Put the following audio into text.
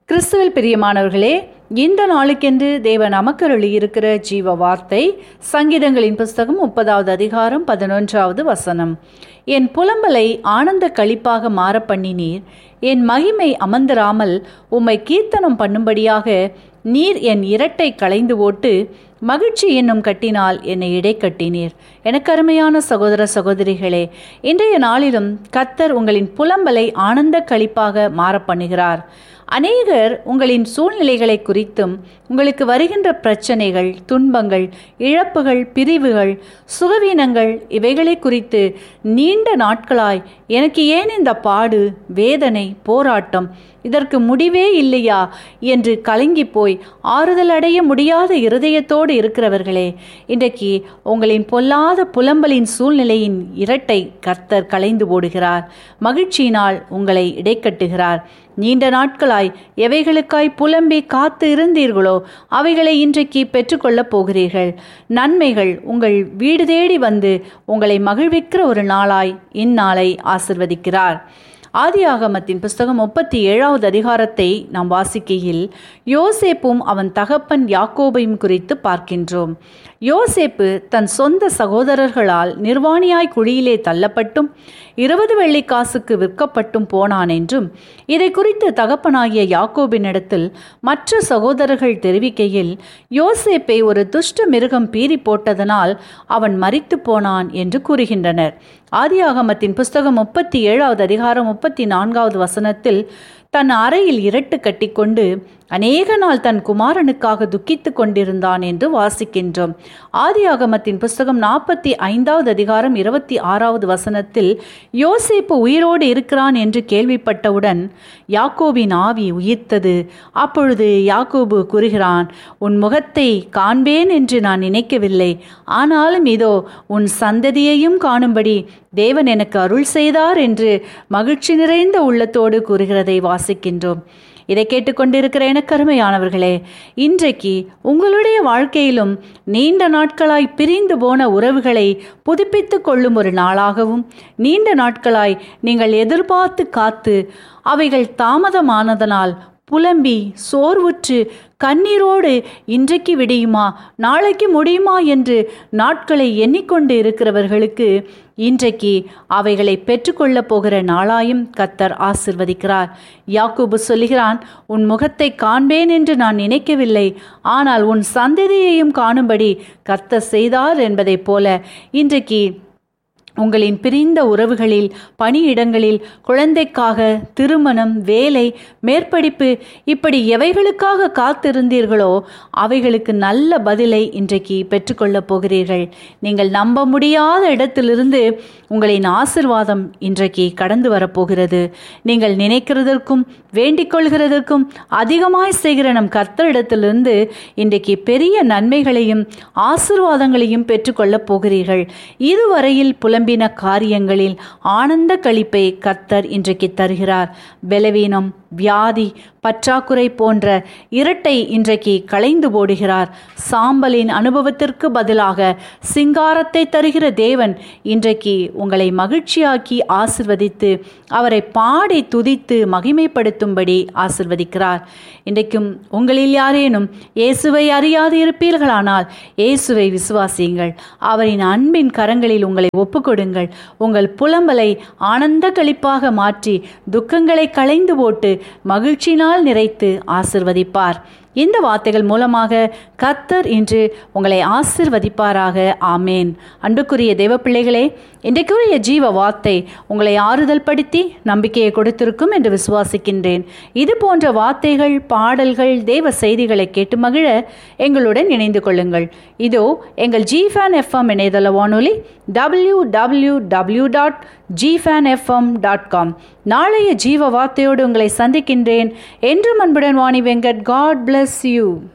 கிறிஸ்துவில் பிரியமானவர்களே இந்த நாளுக்கென்று தேவ நமக்கருளி இருக்கிற ஜீவ வார்த்தை சங்கீதங்களின் புஸ்தகம் முப்பதாவது அதிகாரம் பதினொன்றாவது வசனம் என் புலம்பலை ஆனந்த களிப்பாக மாற பண்ணினீர் என் மகிமை அமர்ந்திராமல் உம்மை கீர்த்தனம் பண்ணும்படியாக நீர் என் இரட்டை களைந்து ஓட்டு மகிழ்ச்சி என்னும் கட்டினால் என்னை இடை கட்டினீர் எனக்கு அருமையான சகோதர சகோதரிகளே இன்றைய நாளிலும் கத்தர் உங்களின் புலம்பலை ஆனந்த களிப்பாக மாற பண்ணுகிறார் அநேகர் உங்களின் சூழ்நிலைகளை குறித்தும் உங்களுக்கு வருகின்ற பிரச்சனைகள் துன்பங்கள் இழப்புகள் பிரிவுகள் சுகவீனங்கள் இவைகளை குறித்து நீண்ட நாட்களாய் எனக்கு ஏன் இந்த பாடு வேதனை போராட்டம் இதற்கு முடிவே இல்லையா என்று கலங்கி போய் ஆறுதல் அடைய முடியாத இருதயத்தோடு இருக்கிறவர்களே இன்றைக்கு உங்களின் பொல்லாத புலம்பலின் சூழ்நிலையின் இரட்டை கர்த்தர் கலைந்து போடுகிறார் மகிழ்ச்சியினால் உங்களை இடைக்கட்டுகிறார் நீண்ட நாட்களாய் எவைகளுக்காய் புலம்பி காத்து இருந்தீர்களோ அவைகளை இன்றைக்கு பெற்றுக்கொள்ளப் போகிறீர்கள் நன்மைகள் உங்கள் வீடு தேடி வந்து உங்களை மகிழ்விக்கிற ஒரு நாளாய் இந்நாளை ஆசிர்வதிக்கிறார் ஆதியாகமத்தின் புஸ்தகம் முப்பத்தி ஏழாவது அதிகாரத்தை நாம் வாசிக்கையில் யோசேப்பும் அவன் தகப்பன் யாக்கோபையும் குறித்து பார்க்கின்றோம் யோசேப்பு தன் சொந்த சகோதரர்களால் நிர்வாணியாய் குழியிலே தள்ளப்பட்டும் இருபது வெள்ளிக்காசுக்கு விற்கப்பட்டும் போனான் என்றும் இதை குறித்து தகப்பனாகிய யாக்கோபினிடத்தில் மற்ற சகோதரர்கள் தெரிவிக்கையில் யோசேப்பை ஒரு துஷ்ட மிருகம் பீறி போட்டதனால் அவன் மறித்து போனான் என்று கூறுகின்றனர் ஆதியாகமத்தின் புஸ்தகம் முப்பத்தி ஏழாவது அதிகாரம் முப்பத்தி நான்காவது வசனத்தில் தன் அறையில் இரட்டு கட்டிக்கொண்டு அநேக நாள் தன் குமாரனுக்காக துக்கித்து கொண்டிருந்தான் என்று வாசிக்கின்றோம் ஆதியாகமத்தின் புஸ்தகம் நாற்பத்தி ஐந்தாவது அதிகாரம் இருபத்தி ஆறாவது வசனத்தில் யோசேப்பு உயிரோடு இருக்கிறான் என்று கேள்விப்பட்டவுடன் யாக்கோபின் ஆவி உயிர்த்தது அப்பொழுது யாக்கோபு கூறுகிறான் உன் முகத்தை காண்பேன் என்று நான் நினைக்கவில்லை ஆனாலும் இதோ உன் சந்ததியையும் காணும்படி தேவன் எனக்கு அருள் செய்தார் என்று மகிழ்ச்சி நிறைந்த உள்ளத்தோடு கூறுகிறதை வாசிக்கின்றோம் இதை கேட்டுக்கொண்டிருக்கிற எனக்கு அருமையானவர்களே இன்றைக்கு உங்களுடைய வாழ்க்கையிலும் நீண்ட நாட்களாய் பிரிந்து போன உறவுகளை புதுப்பித்து கொள்ளும் ஒரு நாளாகவும் நீண்ட நாட்களாய் நீங்கள் எதிர்பார்த்து காத்து அவைகள் தாமதமானதனால் புலம்பி சோர்வுற்று கண்ணீரோடு இன்றைக்கு விடியுமா நாளைக்கு முடியுமா என்று நாட்களை எண்ணிக்கொண்டு இருக்கிறவர்களுக்கு இன்றைக்கு அவைகளை பெற்றுக்கொள்ளப் போகிற நாளாயும் கத்தர் ஆசிர்வதிக்கிறார் யாக்கூபு சொல்லுகிறான் உன் முகத்தை காண்பேன் என்று நான் நினைக்கவில்லை ஆனால் உன் சந்ததியையும் காணும்படி கர்த்தர் செய்தார் என்பதைப் போல இன்றைக்கு உங்களின் பிரிந்த உறவுகளில் பணியிடங்களில் குழந்தைக்காக திருமணம் வேலை மேற்படிப்பு இப்படி எவைகளுக்காக காத்திருந்தீர்களோ அவைகளுக்கு நல்ல பதிலை இன்றைக்கு பெற்றுக்கொள்ளப் போகிறீர்கள் நீங்கள் நம்ப முடியாத இடத்திலிருந்து உங்களின் ஆசிர்வாதம் இன்றைக்கு கடந்து வரப்போகிறது நீங்கள் நினைக்கிறதற்கும் வேண்டிக் கொள்கிறதற்கும் அதிகமாய் செய்கிற நம் கர்த்தரிடத்திலிருந்து இன்றைக்கு பெரிய நன்மைகளையும் ஆசிர்வாதங்களையும் பெற்றுக்கொள்ளப் போகிறீர்கள் இதுவரையில் புலம் விளம்பின காரியங்களில் ஆனந்த கழிப்பை கர்த்தர் இன்றைக்கு தருகிறார் பலவீனம் வியாதி பற்றாக்குறை போன்ற இரட்டை இன்றைக்கு களைந்து போடுகிறார் சாம்பலின் அனுபவத்திற்கு பதிலாக சிங்காரத்தை தருகிற தேவன் இன்றைக்கு உங்களை மகிழ்ச்சியாக்கி ஆசிர்வதித்து அவரை பாடி துதித்து மகிமைப்படுத்தும்படி ஆசிர்வதிக்கிறார் இன்றைக்கும் உங்களில் யாரேனும் இயேசுவை அறியாது இருப்பீர்களானால் இயேசுவை விசுவாசியுங்கள் அவரின் அன்பின் கரங்களில் உங்களை ஒப்புக்கொடுங்கள் உங்கள் புலம்பலை ஆனந்த கழிப்பாக மாற்றி துக்கங்களை களைந்து போட்டு மகிழ்ச்சியினால் நிறைத்து ஆசிர்வதிப்பார் இந்த வார்த்தைகள் மூலமாக கத்தர் இன்று உங்களை ஆசிர்வதிப்பாராக ஆமேன் அன்புக்குரிய தேவ பிள்ளைகளே இன்றைக்குரிய ஜீவ வார்த்தை உங்களை ஆறுதல் படுத்தி நம்பிக்கையை கொடுத்திருக்கும் என்று விசுவாசிக்கின்றேன் இது போன்ற வார்த்தைகள் பாடல்கள் தேவ செய்திகளை கேட்டு மகிழ எங்களுடன் இணைந்து கொள்ளுங்கள் இதோ எங்கள் ஜிஃபேன் எஃப்எம் இணையதள வானொலி டபிள்யூ டபிள்யூ டபிள்யூ டாட் ஜிஃபேன் எஃப்எம் டாட் காம் நாளைய ஜீவ வார்த்தையோடு உங்களை சந்திக்கின்றேன் என்றும் அன்புடன் Vani Venkat God bless you